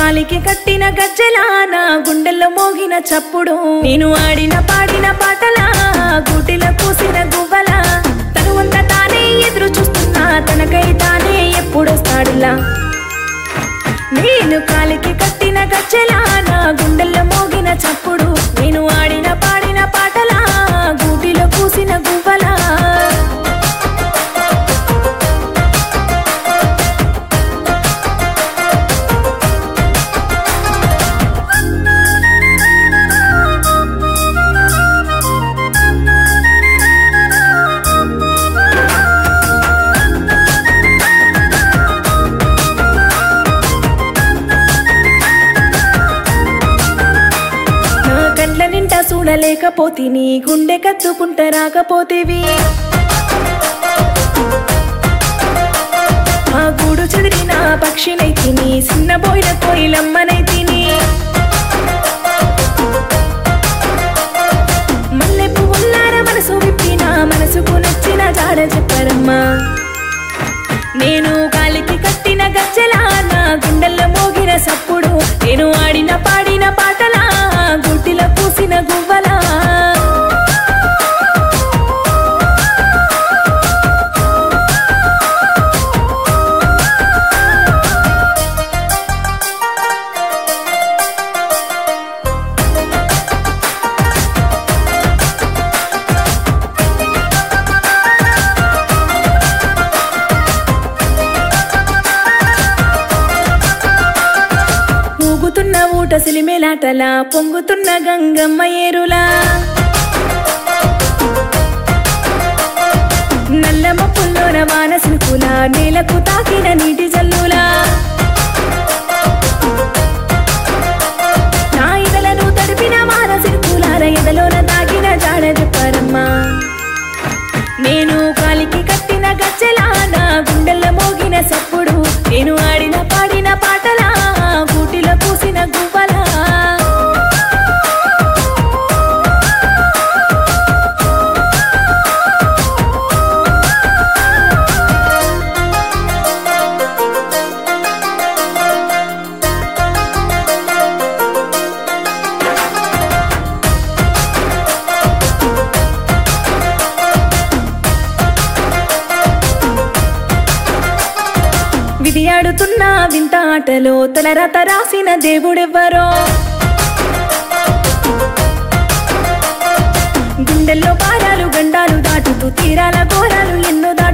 కాలికి కట్టిన గజ్జలా నా గుండెల్లో మోగిన చప్పుడు నేను ఆడిన పాడిన పాటలా గూటిలో కూసిన గువ్వలా తనువంత తానే ఎదురు చూస్తున్నా తనకై తానే ఎప్పుడొస్తాడులా నేను కాలికి కట్టిన గజ్జలా నా గుండెల్లో మోగిన చప్పుడు నేను ఆడిన పాడిన పాటలా గూటిలో కూసిన గువ్వలా నా కండ్ల నిండా చూడలేకపోతే నీ గుండె కత్తుకుంట రాకపోతేవి మా గూడు చెదిరిన పక్షినైతిని చిన్న బోయిన కోయిలమ్మనైతిని మల్లె పువ్వుల్లార మనసు విప్పిన మనసుకు నచ్చిన జాడ చెప్పరమ్మా నేను కాలికి కట్టిన గజ్జలా నా గుండెల్లో మోగిన సప్పుడు నేను ఆడిన పాడిన పాటలా గుడ్డిలో పూసిన గువ్వలా ఊగుతున్న ఊట సిలిమేలాటలా పొంగుతున్న గంగమ్మ ఏరులా నల్లమ్మ పుల్లోన వాన సినుకులా నేలకు తాకిన నీటి జల్లులా నా ఇదలను తడిపిన వాన సినుకులార ఎదలోన తాకిన జాడ చెప్పారమ్మా నేను కాలికి కట్టిన గజ్జలా నా గుండెల్లో మోగిన సప్పుడు నేను ఆడిన పాడిన పాటలా గూటిలో పూసిన గువ్వలా విధి ఆడుతున్న వింత ఆటలో తలరాత రాసిన దేవుడెవ్వరో గుండెల్లో పారాలు గండాలు దాటుతూ తీరాల ఘోరాలు ఎన్నో దా